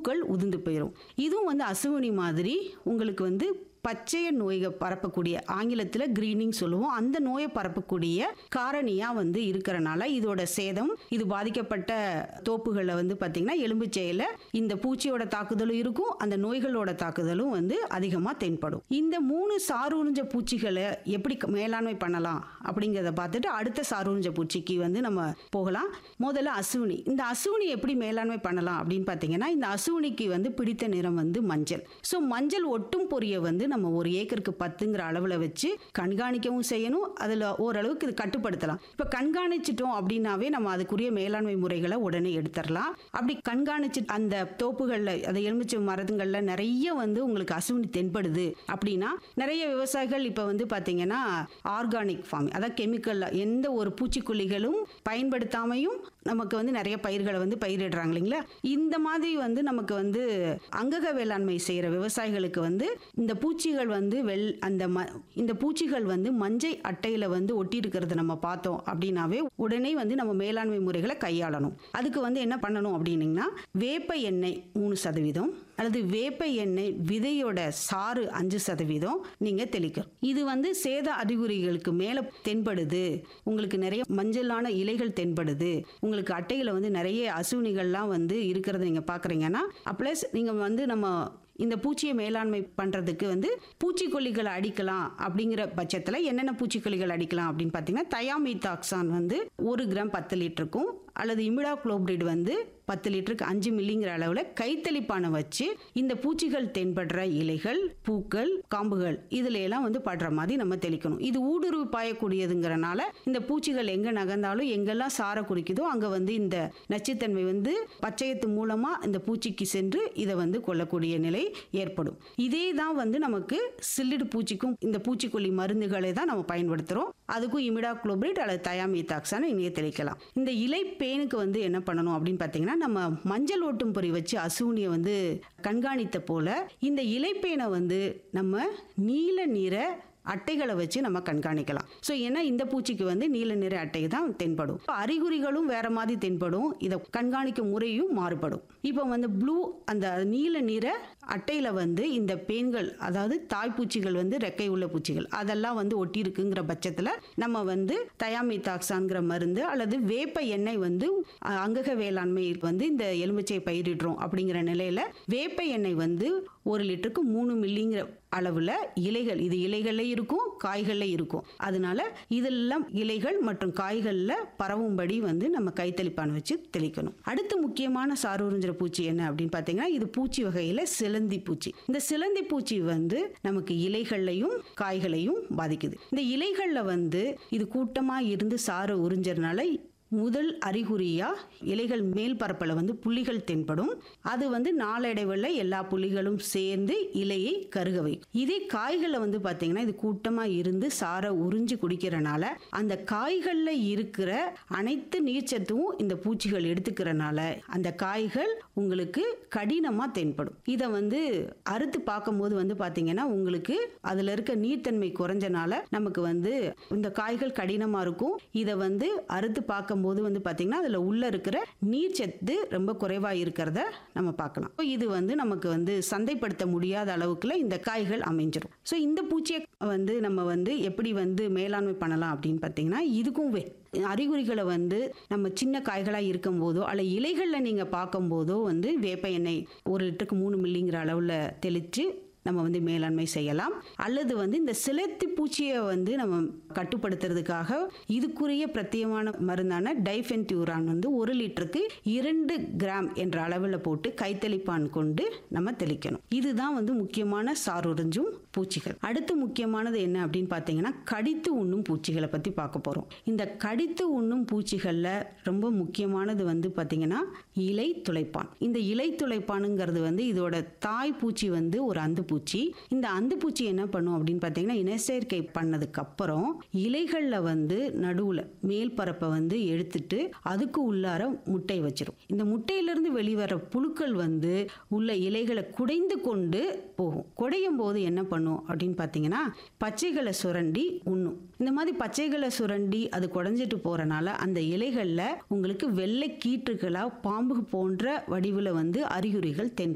பூக்கள் உதிர்ந்து போயிடும் இதுவும் வந்து அசுவினி மாதிரி உங்களுக்கு வந்து பச்சைய நோய்கள் பரப்பக்கூடிய ஆங்கிலத்தில் கிரீனிங் சொல்லுவோம் அந்த நோயை பரப்பக்கூடிய காரணியாக வந்து இருக்கிறனால இதோட சேதம் இது பாதிக்கப்பட்ட தோப்புகளில் வந்து பார்த்திங்கன்னா எலும்புச்சையில் இந்த பூச்சியோட தாக்குதலும் இருக்கும் அந்த நோய்களோட தாக்குதலும் வந்து அதிகமாக தென்படும் இந்த மூணு சாரூர்ஞ்ச பூச்சிகளை எப்படி க- மேலாண்மை பண்ணலாம் அப்படிங்கிறத பார்த்துட்டு அடுத்த சாரூர்ஞ்ச பூச்சிக்கு வந்து நம்ம போகலாம் முதல்ல அசுவினி இந்த அசுவினி எப்படி மேலாண்மை பண்ணலாம் அப்படின்னு பார்த்தீங்கன்னா இந்த அசுவினிக்கு வந்து பிடித்த நிறம் வந்து மஞ்சள் ஸோ மஞ்சள் ஒட்டும் பொரிய வந்து நம்ம ஒரு ஏக்கருக்கு பத்துங்கிற அளவில் வச்சு கண்காணிக்கவும் செய்யணும் அதில் ஓரளவுக்கு இது கட்டுப்படுத்தலாம் இப்போ கண்காணிச்சிட்டோம் அப்படின்னாவே நம்ம அதுக்குரிய மேலாண்மை முறைகளை உடனே எடுத்துடலாம் அப்படி கண்காணிச்சு அந்த தோப்புகளில் அதை எலுமிச்சை மரத்துங்களில் நிறைய வந்து உங்களுக்கு அசுவினி தென்படுது அப்படின்னா நிறைய விவசாயிகள் இப்போ வந்து பார்த்தீங்கன்னா ஆர்கானிக் ஃபார்ம் அதாவது கெமிக்கல் எந்த ஒரு பூச்சிக்கொல்லிகளும் பயன்படுத்தாமையும் நமக்கு வந்து நிறைய பயிர்களை வந்து பயிரிடுறாங்க இல்லைங்களா இந்த மாதிரி வந்து நமக்கு வந்து அங்கக வேளாண்மை செய்கிற விவசாயிகளுக்கு வந்து இந்த பூச்சிகள் வந்து வெள் அந்த ம இந்த பூச்சிகள் வந்து மஞ்சை அட்டையில் வந்து ஒட்டி இருக்கிறத நம்ம பார்த்தோம் அப்படின்னாவே உடனே வந்து நம்ம மேலாண்மை முறைகளை கையாளணும் அதுக்கு வந்து என்ன பண்ணணும் அப்படின்னீங்கன்னா வேப்ப எண்ணெய் மூணு சதவீதம் அல்லது வேப்ப எண்ணெய் விதையோட சாறு அஞ்சு சதவீதம் நீங்க தெளிக்கணும் இது வந்து சேத அறிகுறிகளுக்கு மேல தென்படுது உங்களுக்கு நிறைய மஞ்சளான இலைகள் தென்படுது உங்களுக்கு அட்டையில வந்து நிறைய அசுவினிகள்லாம் வந்து இருக்கிறத நீங்க பாக்குறீங்கன்னா ப்ளஸ் நீங்க வந்து நம்ம இந்த பூச்சியை மேலாண்மை பண்ணுறதுக்கு வந்து பூச்சிக்கொல்லிகளை அடிக்கலாம் அப்படிங்கிற பட்சத்தில் என்னென்ன பூச்சிக்கொல்லிகள் அடிக்கலாம் அப்படின்னு பார்த்தீங்கன்னா தயாமீத்தாக்சான் வந்து ஒரு கிராம் பத்து லிட்டருக்கும் அல்லது இமிடா குளோப்ரிட் வந்து பத்து லிட்டருக்கு அஞ்சு மில்லிங்கிற அளவில் கைத்தளிப்பானை வச்சு இந்த பூச்சிகள் தென்படுற இலைகள் பூக்கள் காம்புகள் இதுல எல்லாம் வந்து படுற மாதிரி நம்ம தெளிக்கணும் இது ஊடுருவி பாயக்கூடியதுங்கிறனால இந்த பூச்சிகள் எங்கே நகர்ந்தாலும் எங்கெல்லாம் சார குடிக்குதோ அங்கே வந்து இந்த நச்சுத்தன்மை வந்து பச்சையத்து மூலமாக இந்த பூச்சிக்கு சென்று இதை வந்து கொல்லக்கூடிய நிலை ஏற்படும் இதே தான் வந்து நமக்கு சில்லிடு பூச்சிக்கும் இந்த பூச்சிக்கொல்லி மருந்துகளை தான் நம்ம பயன்படுத்துகிறோம் அதுக்கும் இமிடா குளோபிரேட் அல்லது தயாமீத்தாக்சான இணைய தெளிக்கலாம் இந்த இலை பேனுக்கு வந்து என்ன பண்ணணும் அப்படின்னு பார்த்தீங்கன்னா நம்ம மஞ்சள் ஓட்டும் பொறி வச்சு அசூனியை வந்து கண்காணித்த போல இந்த இலைப்பேனை வந்து நம்ம நீல நிற அட்டைகளை வச்சு நம்ம கண்காணிக்கலாம் ஸோ ஏன்னா இந்த பூச்சிக்கு வந்து நீல நிற அட்டை தான் தென்படும் இப்ப அறிகுறிகளும் வேற மாதிரி தென்படும் இதை கண்காணிக்கும் முறையும் மாறுபடும் இப்போ வந்து ப்ளூ அந்த நீல நிற அட்டையில் வந்து இந்த பேன்கள் அதாவது தாய்ப்பூச்சிகள் வந்து ரெக்கை உள்ள பூச்சிகள் அதெல்லாம் வந்து ஒட்டி இருக்குங்கிற பட்சத்தில் நம்ம வந்து தயாமித்தாக்சான்கிற மருந்து அல்லது வேப்ப எண்ணெய் வந்து அஹ், அங்கக வேளாண்மை வந்து இந்த எலுமிச்சை பயிரிடுறோம் அப்படிங்கிற நிலையில் வேப்ப எண்ணெய் வந்து ஒரு லிட்டருக்கு மூணு மில்லிங்கிற அளவில் இலைகள் இது இலைகள்ல இருக்கும் காய்கள்ல இருக்கும் அதனால இதெல்லாம் இலைகள் மற்றும் காய்களில் பரவும்படி வந்து நம்ம கைத்தளிப்பான் வச்சு தெளிக்கணும் அடுத்து முக்கியமான சாரூரிஞ்சிற பூச்சி என்ன அப்படின்னு பார்த்தீங்கன்னா இது பூச்சி வகையில் சிலந்தி பூச்சி இந்த சிலந்தி பூச்சி வந்து நமக்கு இலைகள்லையும் காய்களையும் பாதிக்குது இந்த இலைகளில் வந்து இது கூட்டமாக இருந்து சாறு உறிஞ்சறனால முதல் அறிகுறியா இலைகள் மேல் பரப்பில் வந்து புள்ளிகள் தென்படும் அது வந்து நாளடைவில் எல்லா புள்ளிகளும் சேர்ந்து இலையை கருக வைக்கும் இதே காய்களில் வந்து பார்த்தீங்கன்னா இது கூட்டமாக இருந்து சாரை உறிஞ்சு குடிக்கிறனால அந்த காய்களில் இருக்கிற அனைத்து நீர்ச்சத்தும் இந்த பூச்சிகள் எடுத்துக்கிறனால அந்த காய்கள் உங்களுக்கு கடினமாக தென்படும் இதை வந்து அறுத்து பார்க்கும்போது வந்து பார்த்தீங்கன்னா உங்களுக்கு அதில் இருக்க நீர்த்தன்மை குறைஞ்சனால நமக்கு வந்து இந்த காய்கள் கடினமாக இருக்கும் இதை வந்து அறுத்து பார்க்கும்போது வந்து பார்த்தீங்கன்னா அதில் உள்ள இருக்கிற நீர்ச்சத்து ரொம்ப குறைவாக இருக்கிறத நம்ம பார்க்கலாம் So இது வந்து நமக்கு வந்து சந்தைப்படுத்த முடியாத அளவுக்குள்ள இந்த காய்கள் அமைஞ்சிரும் ஸோ இந்த பூச்சியை வந்து நம்ம வந்து எப்படி வந்து மேலாண்மை பண்ணலாம் அப்படின்னு பார்த்தீங்கன்னா இதுக்கும் வே அறிகுறிகளை வந்து நம்ம சின்ன காய்களாக இருக்கும் போதோ அல்ல இலைகளில் நீங்கள் பார்க்கும்போதோ வந்து வேப்ப எண்ணெய் ஒரு லிட்டருக்கு மூணு மில்லிங்கிற அளவில் தெளித்து நம்ம வந்து மேலாண்மை செய்யலாம் அல்லது வந்து இந்த சிலத்தி பூச்சியை வந்து நம்ம கட்டுப்படுத்துறதுக்காக இதுக்குரிய பிரத்யேகமான மருந்தான டைஃபென்டியூரான் வந்து ஒரு லிட்டருக்கு இரண்டு கிராம் என்ற அளவில் போட்டு கைத்தளிப்பான் கொண்டு நம்ம தெளிக்கணும் இதுதான் வந்து முக்கியமான சாருறிஞ்சும் பூச்சிகள் அடுத்து முக்கியமானது என்ன அப்படின்னு பார்த்தீங்கன்னா கடித்து உண்ணும் பூச்சிகளை பற்றி பார்க்க போகிறோம் இந்த கடித்து உண்ணும் பூச்சிகளில் ரொம்ப முக்கியமானது வந்து பார்த்தீங்கன்னா இலை துளைப்பான் இந்த இலை துளைப்பானுங்கிறது வந்து இதோட தாய் பூச்சி வந்து ஒரு அந்து பூச்சி இந்த அந்து பூச்சி என்ன பண்ணும் அப்படின்னு பார்த்தீங்கன்னா இனச்சேர்க்கை பண்ணதுக்கு அப்புறம் இலைகளில் வந்து நடுவில் மேல் பரப்பை வந்து எடுத்துட்டு அதுக்கு உள்ளார முட்டை வச்சிரும் இந்த முட்டையிலிருந்து வெளிவர புழுக்கள் வந்து உள்ள இலைகளை குடைந்து கொண்டு போகும் குடையும் போது என்ன பண்ணும் அப்படின்னு பார்த்தீங்கன்னா பச்சைகளை சுரண்டி உண்ணும் இந்த மாதிரி பச்சைகளை சுரண்டி அது குடஞ்சிட்டு போறனால அந்த இலைகளில் உங்களுக்கு வெள்ளை கீற்றுகளா பாம்பு போன்ற வடிவில் வந்து அறிகுறிகள் தென்